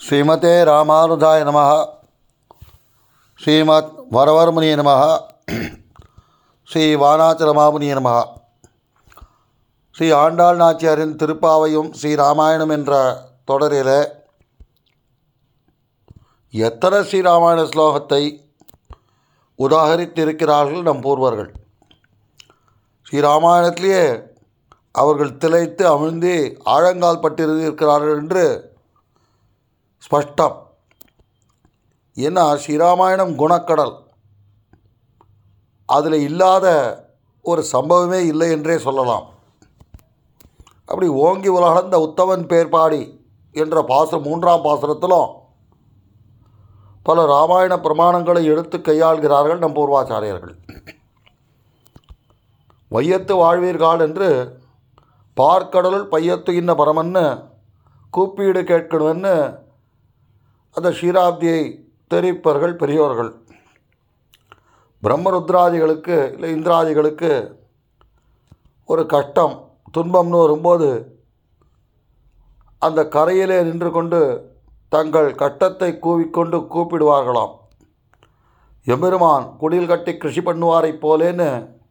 ஸ்ரீமதே ராமானுஜாய நம ஸ்ரீமத் வரவர்மணிய நம ஸ்ரீ வானாச்சலமாமுனிய நம ஸ்ரீ ஆண்டாள் நாச்சியாரின் திருப்பாவையும் ஸ்ரீ ராமாயணம் என்ற தொடரில் எத்தனை ஸ்ரீராமாயண ஸ்லோகத்தை உதாகரித்திருக்கிறார்கள் நம் பூர்வர்கள் ஸ்ரீராமாயணத்திலேயே அவர்கள் திளைத்து அமிழ்ந்து ஆழங்கால் பட்டிருக்கிறார்கள் என்று ஸ்பஷ்டம் ஏன்னா ஸ்ரீராமாயணம் குணக்கடல் அதில் இல்லாத ஒரு சம்பவமே இல்லை என்றே சொல்லலாம் அப்படி ஓங்கி உலகளந்த உத்தவன் பேர்பாடி என்ற பாச மூன்றாம் பாசனத்திலும் பல ராமாயண பிரமாணங்களை எடுத்து கையாள்கிறார்கள் நம் பூர்வாச்சாரியர்கள் வையத்து வாழ்வீர்கள் என்று பார்க்கடலுள் பையத்து இன்ன பரமன்னு கூப்பீடு கேட்கணும்னு அந்த ஷீராப்தியை தெரிவிப்பார்கள் பெரியோர்கள் பிரம்மருத்ராதிகளுக்கு இல்லை இந்திராதிகளுக்கு ஒரு கஷ்டம் துன்பம்னு வரும்போது அந்த கரையிலே நின்று கொண்டு தங்கள் கட்டத்தை கூவிக்கொண்டு கூப்பிடுவார்களாம் எம்பெருமான் குடில் கட்டி கிருஷி பண்ணுவாரைப் போலேன்னு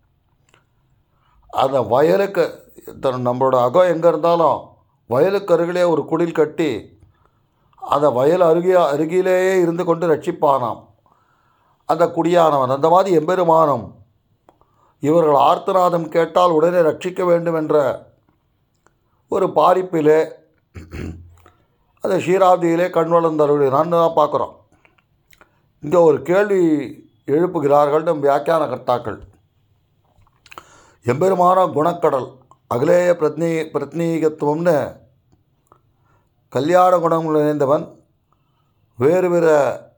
அந்த வயலுக்கு தன் நம்மளோட அகம் எங்கே இருந்தாலும் வயலுக்கு அருகிலே ஒரு குடில் கட்டி அந்த வயல் அருகே அருகிலேயே இருந்து கொண்டு ரட்சிப்பானாம் அந்த குடியானவன் அந்த மாதிரி எம்பெருமானம் இவர்கள் ஆர்த்தநாதம் கேட்டால் உடனே ரட்சிக்க வேண்டும் என்ற ஒரு பாரிப்பிலே அந்த ஷீராப்தியிலே கண் வளர்ந்தருளினான்னு தான் பார்க்குறோம் இங்கே ஒரு கேள்வி எழுப்புகிறார்கள் நம் வியாக்கியான கர்த்தாக்கள் எம்பெருமான குணக்கடல் அகிலேய பிரத்னீ பிரத்னீகத்துவம்னு கல்யாண குணம் நிறைந்தவன் வேறு வேறு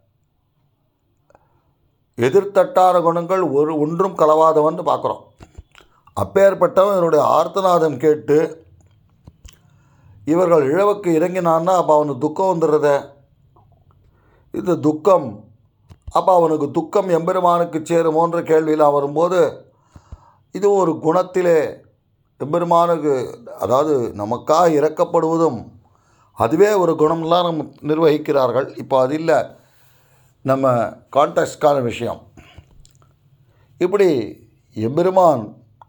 எதிர்த்தட்டான குணங்கள் ஒரு ஒன்றும் கலவாதவன் பார்க்குறோம் அப்பேற்பட்டவன் என்னுடைய ஆர்த்தநாதம் கேட்டு இவர்கள் இழவுக்கு இறங்கினான்னா அப்போ அவனுக்கு துக்கம் வந்துடுறத இது துக்கம் அப்போ அவனுக்கு துக்கம் எம்பெருமானுக்கு சேருமோன்ற கேள்வியில் வரும்போது இது ஒரு குணத்திலே எம்பெருமானுக்கு அதாவது நமக்காக இறக்கப்படுவதும் அதுவே ஒரு குணம்லாம் நம்ம நிர்வகிக்கிறார்கள் இப்போ அது இல்லை நம்ம கான்டெக்ட்கான விஷயம் இப்படி எம்பெருமான்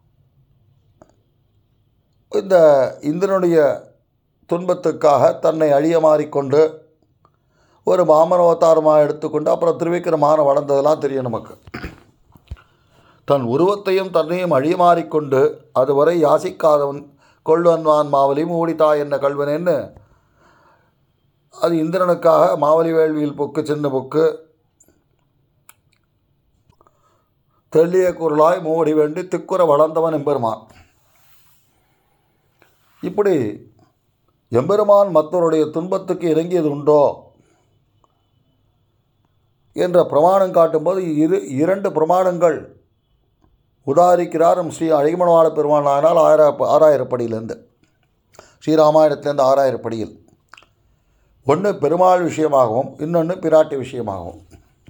இந்த இந்திரனுடைய துன்பத்துக்காக தன்னை அழிய மாறிக்கொண்டு ஒரு மாமனவதாரமாக எடுத்துக்கொண்டு அப்புறம் திருவிக்கிரமான வளர்ந்ததெல்லாம் தெரியும் நமக்கு தன் உருவத்தையும் தன்னையும் அழியமாறிக்கொண்டு அதுவரை யாசிக்காதவன் கொள்வன்வான் மாவலி மூடித்தா என்ன கல்வனேன்னு அது இந்திரனுக்காக மாவலி வேள்வியில் பொக்கு சின்ன பொக்கு தெள்ளிய குரலாய் மூடி வேண்டி திக்குற வளர்ந்தவன் எம்பெருமான் இப்படி எம்பெருமான் மற்றவருடைய துன்பத்துக்கு இறங்கியது உண்டோ என்ற பிரமாணம் காட்டும்போது இரு இரண்டு பிரமாணங்கள் உதாரிக்கிறார் ஸ்ரீ அழகிமணவாள பெருமான் ஆனால் ஆயிரம் ஆறாயிரப்படியிலேருந்து ஸ்ரீராமாயணத்திலேருந்து ஆறாயிரப்படியில் ஒன்று பெருமாள் விஷயமாகவும் இன்னொன்று பிராட்டி விஷயமாகவும்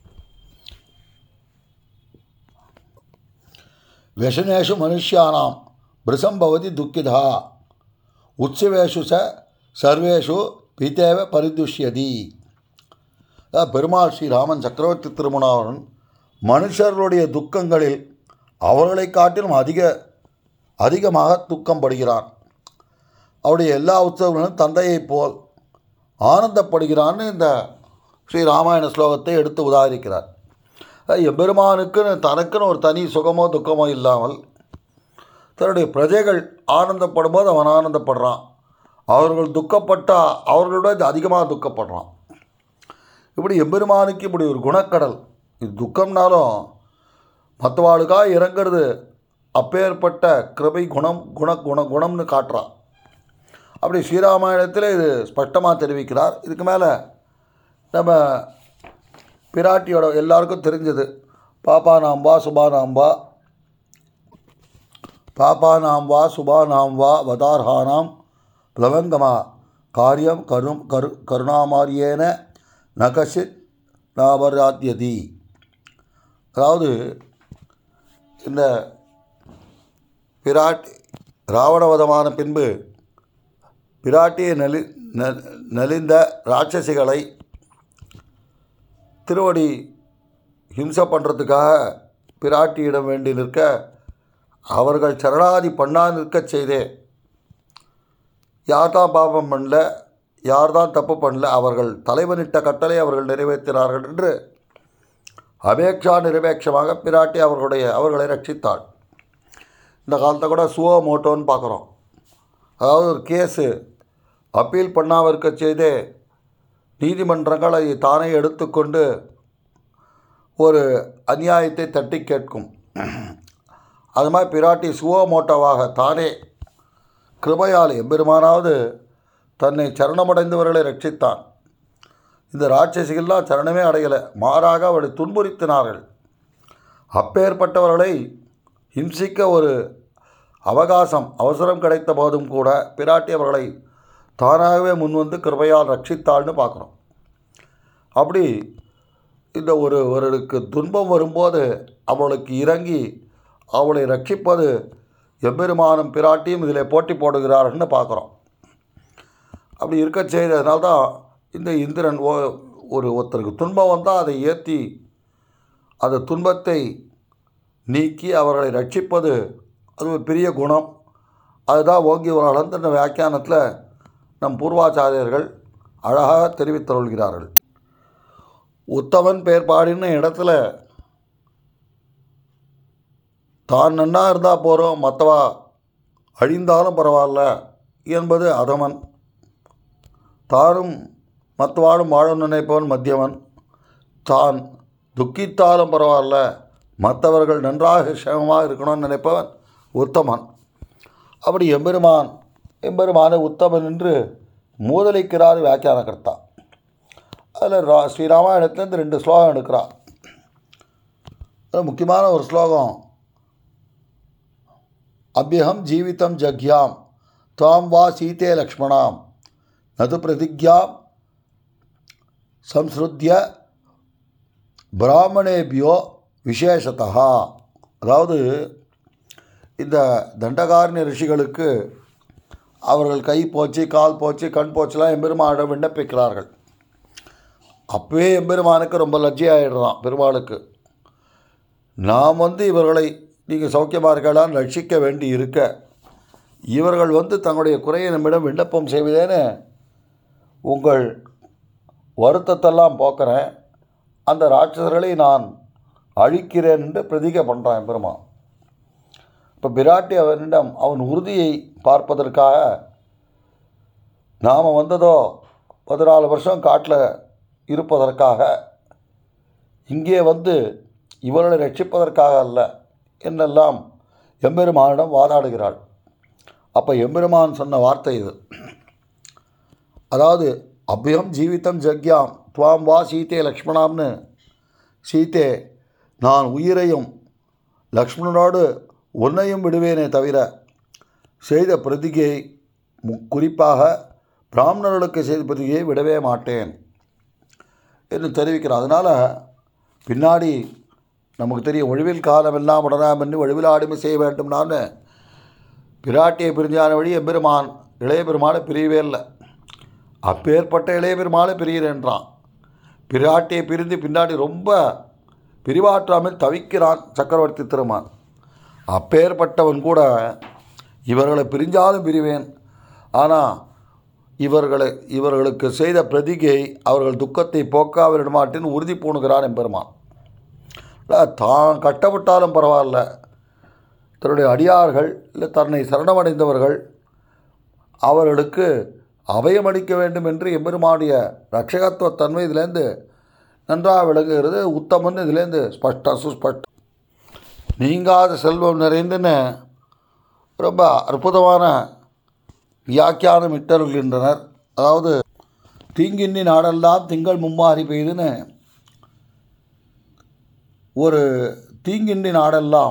व्यसनेषु मनुष्याणां भृशं भवति दुःखितः உற்சவேஷு ச சர்வேஷு பிதேவ பரிதுஷ்யதி பெருமாள் ஸ்ரீராமன் சக்கரவர்த்தி திருமணாவன் மனுஷர்களுடைய துக்கங்களில் அவர்களை காட்டிலும் அதிக அதிகமாக துக்கம் படுகிறான் அவருடைய எல்லா உற்சவங்களும் தந்தையைப் போல் ஆனந்தப்படுகிறான்னு இந்த ஸ்ரீ ராமாயண ஸ்லோகத்தை எடுத்து உதாரிக்கிறார் எம்பெருமானுக்குன்னு தனக்குன்னு ஒரு தனி சுகமோ துக்கமோ இல்லாமல் தன்னுடைய பிரஜைகள் ஆனந்தப்படும் போது அவன் ஆனந்தப்படுறான் அவர்கள் துக்கப்பட்டால் அவர்களோட அதிகமாக துக்கப்படுறான் இப்படி எம்பெருமானுக்கு இப்படி ஒரு குணக்கடல் இது துக்கம்னாலும் மற்றவாளுக்காக இறங்கிறது அப்பேற்பட்ட கிருபை குணம் குண குண குணம்னு காட்டுறான் அப்படி ஸ்ரீராமாயணத்தில் இது ஸ்பஷ்டமாக தெரிவிக்கிறார் இதுக்கு மேலே நம்ம பிராட்டியோட எல்லாருக்கும் தெரிஞ்சது பாப்பா நாம்பா சுபா நாம்பா பாப்பா நாம் வா சுபா நாம் வா வதார்ஹானாம் பிளவங்கமா காரியம் கரும் கரு கருணாமாரியேன நகசித் நாபராத்தியதி அதாவது இந்த பிராட்டி ராவணவதமான பின்பு பிராட்டியை நெலி ந- நலிந்த ராட்சசிகளை திருவடி ஹிம்சை பண்ணுறதுக்காக பிராட்டியிடம் வேண்டி நிற்க அவர்கள் சரணாதி பண்ணா நிற்கச் செய்தே யார் தான் பாபம் பண்ணல யார் தான் தப்பு பண்ணல அவர்கள் தலைவனிட்ட கட்டளை அவர்கள் நிறைவேற்றினார்கள் என்று அபேக்ஷா நிரபேட்சமாக பிராட்டி அவர்களுடைய அவர்களை ரட்சித்தாள் இந்த காலத்தை கூட சுவோ மோட்டோன்னு பார்க்குறோம் அதாவது ஒரு கேஸு அப்பீல் பண்ணாமல் இருக்க செய்தே நீதிமன்றங்கள் அதை தானே எடுத்துக்கொண்டு ஒரு அநியாயத்தை தட்டி கேட்கும் அது மாதிரி பிராட்டி சுவோ மோட்டோவாக தானே கிருபையால் எம்பெருமானாவது தன்னை சரணமடைந்தவர்களை ரட்சித்தான் இந்த ராட்சசிகள்லாம் சரணமே அடையலை மாறாக அவளை துன்புறுத்தினார்கள் அப்பேற்பட்டவர்களை ஹிம்சிக்க ஒரு அவகாசம் அவசரம் கிடைத்த போதும் கூட பிராட்டி அவர்களை தானாகவே முன்வந்து கிருபையால் ரட்சித்தாள்னு பார்க்குறோம் அப்படி இந்த ஒரு ஒருவருக்கு துன்பம் வரும்போது அவளுக்கு இறங்கி அவளை ரட்சிப்பது எம்பெருமானும் பிராட்டியும் இதில் போட்டி போடுகிறார்கள்னு பார்க்குறோம் அப்படி இருக்க செய்ததுனால தான் இந்த இந்திரன் ஓ ஒரு ஒருத்தருக்கு துன்பம் வந்தால் அதை ஏற்றி அந்த துன்பத்தை நீக்கி அவர்களை ரட்சிப்பது அது ஒரு பெரிய குணம் அதுதான் ஓங்கி ஒரு அளந்த வியாக்கியானத்தில் நம் பூர்வாச்சாரியர்கள் அழகாக தெரிவித்தருள்கிறார்கள் உத்தமன் பேர்பாடின இடத்துல தான் நன்னா இருந்தால் போகிறோம் மற்றவா அழிந்தாலும் பரவாயில்ல என்பது அதமன் தானும் மற்றவாளும் வாழும் நினைப்பவன் மத்தியவன் தான் துக்கித்தாலும் பரவாயில்ல மற்றவர்கள் நன்றாக சேமமாக இருக்கணும்னு நினைப்பவன் உத்தமன் அப்படி எம்பெருமான் எம்பெருமானை உத்தமன் என்று மூதலிக்கிறார் வியாக்கியானகர்த்தா அதில் ரா ஸ்ரீராமாயணத்துலேருந்து ரெண்டு ஸ்லோகம் எடுக்கிறார் அது முக்கியமான ஒரு ஸ்லோகம் அபியகம் ஜீவிதம் ஜக்யாம் துவாம் வா சீதே லக்ஷ்மணாம் நது பிரதிஜாம் சம்ஸ்ருத்திய பிராமணேபியோ விசேஷத்தா அதாவது இந்த தண்டகாரண்ய ரிஷிகளுக்கு அவர்கள் கை போச்சு கால் போச்சு கண் போச்சுலாம் எம்பெருமானிடம் விண்ணப்பிக்கிறார்கள் அப்பவே எம்பெருமானுக்கு ரொம்ப லஜ்ஜையாயிடுறான் பெருமாளுக்கு நாம் வந்து இவர்களை நீங்கள் சௌக்கியமாக இருக்கலான்னு ரட்சிக்க வேண்டி இருக்க இவர்கள் வந்து தங்களுடைய குறையை நம்மிடம் விண்ணப்பம் செய்வதேன்னு உங்கள் வருத்தத்தெல்லாம் போக்குறேன் அந்த ராட்சசர்களை நான் அழிக்கிறேன் என்று பிரதிகை பண்ணுறான் பெருமான் இப்போ பிராட்டி அவனிடம் அவன் உறுதியை பார்ப்பதற்காக நாம் வந்ததோ பதினாலு வருஷம் காட்டில் இருப்பதற்காக இங்கே வந்து இவர்களை ரட்சிப்பதற்காக அல்ல என்னெல்லாம் எம்பெருமானிடம் வாதாடுகிறாள் அப்போ எம்பெருமான் சொன்ன வார்த்தை இது அதாவது அபியம் ஜீவிதம் ஜக்யாம் துவாம் வா சீதே லக்ஷ்மணாம்னு சீதே நான் உயிரையும் லக்ஷ்மணனோடு உன்னையும் விடுவேனே தவிர செய்த பிரதிகையை மு- குறிப்பாக பிராமணர்களுக்கு செய்த பிரதிகையை விடவே மாட்டேன் என்று தெரிவிக்கிறார் அதனால் பின்னாடி நமக்கு தெரியும் ஒழிவில் காலமெல்லாம் உடனாம் என்று ஒழிவில் ஆடுமை செய்ய வேண்டும்னான்னு பிராட்டியை பிரிஞ்சான வழி எம்பெருமான் இளைய பெருமாளை பிரியவே இல்லை அப்பேற்பட்ட இளைய பெருமாளை பிரிகிறேன்றான் பிராட்டியை பிரிந்து பின்னாடி ரொம்ப பிரிவாற்றாமல் தவிக்கிறான் சக்கரவர்த்தி திருமான் அப்பேற்பட்டவன் கூட இவர்களை பிரிஞ்சாலும் பிரிவேன் ஆனால் இவர்களை இவர்களுக்கு செய்த பிரதிகை அவர்கள் துக்கத்தை போக்க விடமாட்டேன்னு உறுதி பூணுகிறான் எம்பெருமான் இல்ல, தான் கட்டப்பட்டாலும் பரவாயில்ல தன்னுடைய அடியார்கள் இல்லை தன்னை சரணமடைந்தவர்கள் அவர்களுக்கு அபயமளிக்க வேண்டும் என்று எம்பெருமானுடைய ரட்சகத்துவ தன்மை இதிலேருந்து நன்றாக விளங்குகிறது உத்தமன் இதிலேருந்து ஸ்பஷ்டம் சுஸ்பஷ்டம் நீங்காத செல்வம் நிறைந்துன்னு ரொம்ப அற்புதமான வியாக்கியானம் இட்டருகின்றனர் அதாவது தீங்கின்னி நாடெல்லாம் திங்கள் மும்மாறி பெய்துன்னு ஒரு தீங்கின்றி நாடெல்லாம்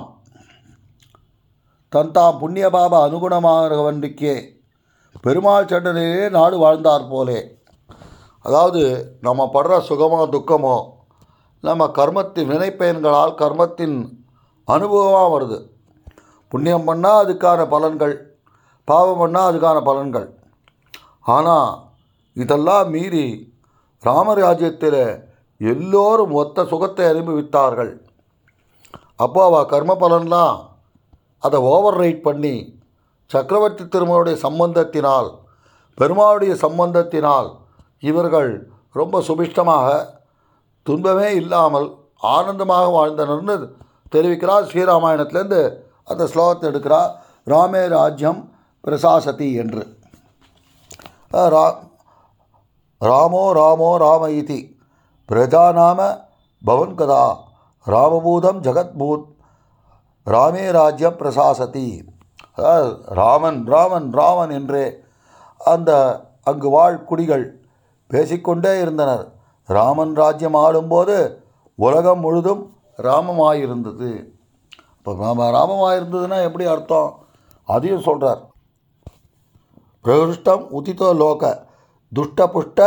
தன் தாம் புண்ணியபாப அனுகுணமாகவன்றிக்கே பெருமாள் சண்டனிலே நாடு வாழ்ந்தார் போலே அதாவது நம்ம படுற சுகமோ துக்கமோ நம்ம கர்மத்தின் வினைப்பயன்களால் கர்மத்தின் அனுபவமாக வருது புண்ணியம் பண்ணால் அதுக்கான பலன்கள் பாவம் பண்ணால் அதுக்கான பலன்கள் ஆனால் இதெல்லாம் மீறி ராமராஜ்யத்தில் எல்லோரும் ஒத்த சுகத்தை அனுபவித்தார்கள் அப்போ அவள் கர்ம பலன்லாம் அதை ஓவர் ரைட் பண்ணி சக்கரவர்த்தி திருமகளுடைய சம்பந்தத்தினால் பெருமாளுடைய சம்பந்தத்தினால் இவர்கள் ரொம்ப சுபிஷ்டமாக துன்பமே இல்லாமல் ஆனந்தமாக வாழ்ந்தனர்னு தெரிவிக்கிறார் ஸ்ரீராமாயணத்திலேருந்து அந்த ஸ்லோகத்தை எடுக்கிறார் ராமே ராஜ்யம் பிரசாசதி என்று அஹ் ரா ராமோ ராமோ ராம இதி பிரஜாநாம பவன் கதா ராமபூதம் ஜகத்பூத் ராமே ராஜ்யம் பிரசாசதி அதாவது ராமன் ராமன் ராமன் என்றே அந்த அங்கு வாழ் குடிகள் பேசிக்கொண்டே இருந்தனர் ராமன் ராஜ்யம் ஆளும்போது உலகம் முழுதும் ராமமாயிருந்தது இப்போ ராம ராமமாயிருந்ததுன்னா எப்படி அர்த்தம் அதையும் சொல்கிறார் பிரகிருஷ்டம் உதிதோ லோக துஷ்டபுஷ்ட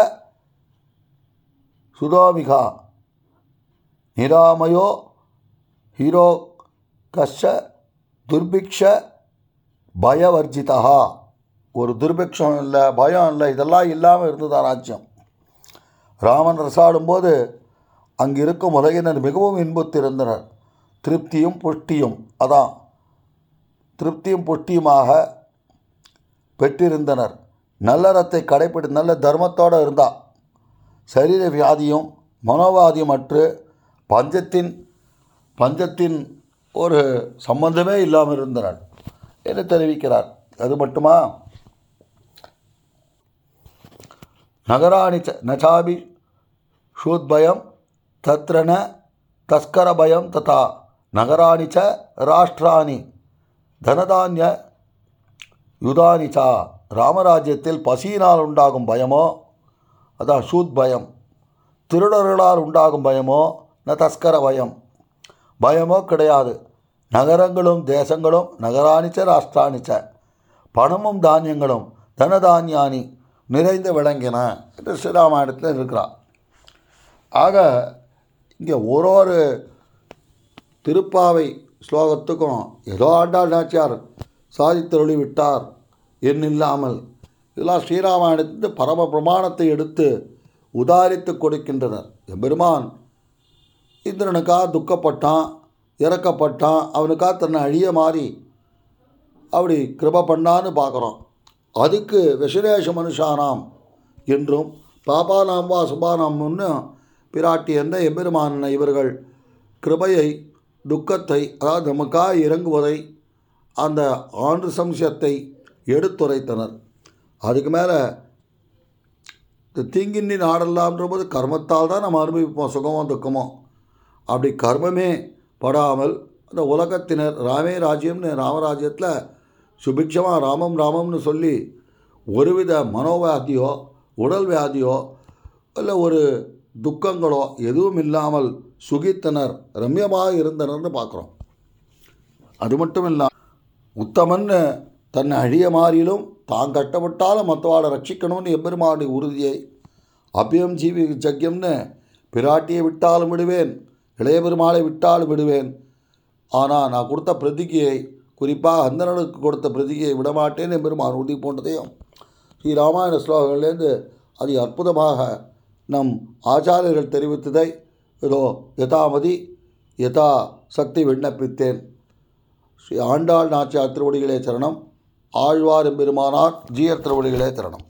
சுதோமிகா நிராமயோ ஹீரோ கஷ துர்பிக்ஷ பயவர்ஜிதா ஒரு துர்பிக்ஷம் இல்லை பயம் இல்லை இதெல்லாம் இல்லாமல் இருந்ததா ராஜ்யம் ராமன் ரசாடும்போது அங்கு இருக்கும் உலகினர் மிகவும் இன்புற்றிருந்தனர் திருப்தியும் புஷ்டியும் அதான் திருப்தியும் புஷ்டியுமாக பெற்றிருந்தனர் நல்லறத்தை கடைப்பிடி நல்ல தர்மத்தோடு இருந்தா சரீர வியாதியும் மனோவாதியும் அற்று பஞ்சத்தின் பஞ்சத்தின் ஒரு சம்பந்தமே இல்லாமல் இருந்தனர் என்று தெரிவிக்கிறார் அது மட்டுமா நகராணி ச நச்சாபி ஷூத்பயம் தத்ர ந தஸ்கரபயம் ததா நகராணி ச ராஷ்டிராணி தனதானிய யுதானி சா ராமராஜ்யத்தில் பசியினால் உண்டாகும் பயமோ அதான் ஷூத் பயம் திருடர்களால் உண்டாகும் பயமோ ந தஸ்கர பயம் பயமோ கிடையாது நகரங்களும் தேசங்களும் நகராணிச்ச ராஷ்டிராணிச்ச பணமும் தானியங்களும் தனதானியானி நிறைந்து விளங்கின என்று ஸ்ரீராமாயணத்தில் இருக்கிறார் ஆக இங்கே ஒரு ஒரு திருப்பாவை ஸ்லோகத்துக்கும் ஏதோ ஆண்டாள் நாச்சியார் சாதித்தருளி விட்டார் என்னில்லாமல் இதெல்லாம் ஸ்ரீராமாயணத்து பரம பிரமாணத்தை எடுத்து உதாரித்து கொடுக்கின்றனர் எம்பெருமான் இந்திரனுக்காக துக்கப்பட்டான் இறக்கப்பட்டான் அவனுக்காக தன்னை அழிய மாறி அப்படி கிருப பண்ணான்னு பார்க்குறோம் அதுக்கு விசரேஷ மனுஷானாம் என்றும் பாபானாம் வா சுபானாம்னு பிராட்டி என்ற எம்பெருமான இவர்கள் கிருபையை துக்கத்தை அதாவது நமக்காக இறங்குவதை அந்த ஆண்டு சம்சயத்தை எடுத்துரைத்தனர் அதுக்கு மேலே இந்த தீங்கின்னி நாடலாம்ன்ற போது கர்மத்தால் தான் நம்ம அனுபவிப்போம் சுகமோ துக்கமோ அப்படி கர்மமே படாமல் அந்த உலகத்தினர் ராமே ராஜ்யம்னு ராமராஜ்யத்தில் சுபிக்ஷமாக ராமம் ராமம்னு சொல்லி ஒருவித மனோவியாதியோ உடல் வியாதியோ இல்லை ஒரு துக்கங்களோ எதுவும் இல்லாமல் சுகித்தனர் ரம்யமாக இருந்தனர்னு பார்க்குறோம் அது மட்டும் இல்லாமல் உத்தமன்னு தன்னை அழிய மாறிலும் தான் கட்டப்பட்டாலும் மற்றவாளை ரட்சிக்கணும்னு எம்பெருமானுடைய உறுதியை அபியம் ஜீவி ஜக்கியம்னு பிராட்டியை விட்டாலும் விடுவேன் இளைய பெருமாளை விட்டாலும் விடுவேன் ஆனால் நான் கொடுத்த பிரதிகையை குறிப்பாக அந்தனனுக்கு கொடுத்த பிரதிகையை விடமாட்டேன் எம்பெருமான் உறுதி போன்றதையும் ஸ்ரீ ராமாயண ஸ்லோகங்கள்லேருந்து அது அற்புதமாக நம் ஆச்சாரியர்கள் தெரிவித்ததை ஏதோ யதாமதி யதா சக்தி விண்ணப்பித்தேன் ஸ்ரீ ஆண்டாள் நாச்சியார் திருவடிகளே சரணம் ஆழ்வார் எம்பெருமானார் ஜீயர் திருவடிகளே சரணம்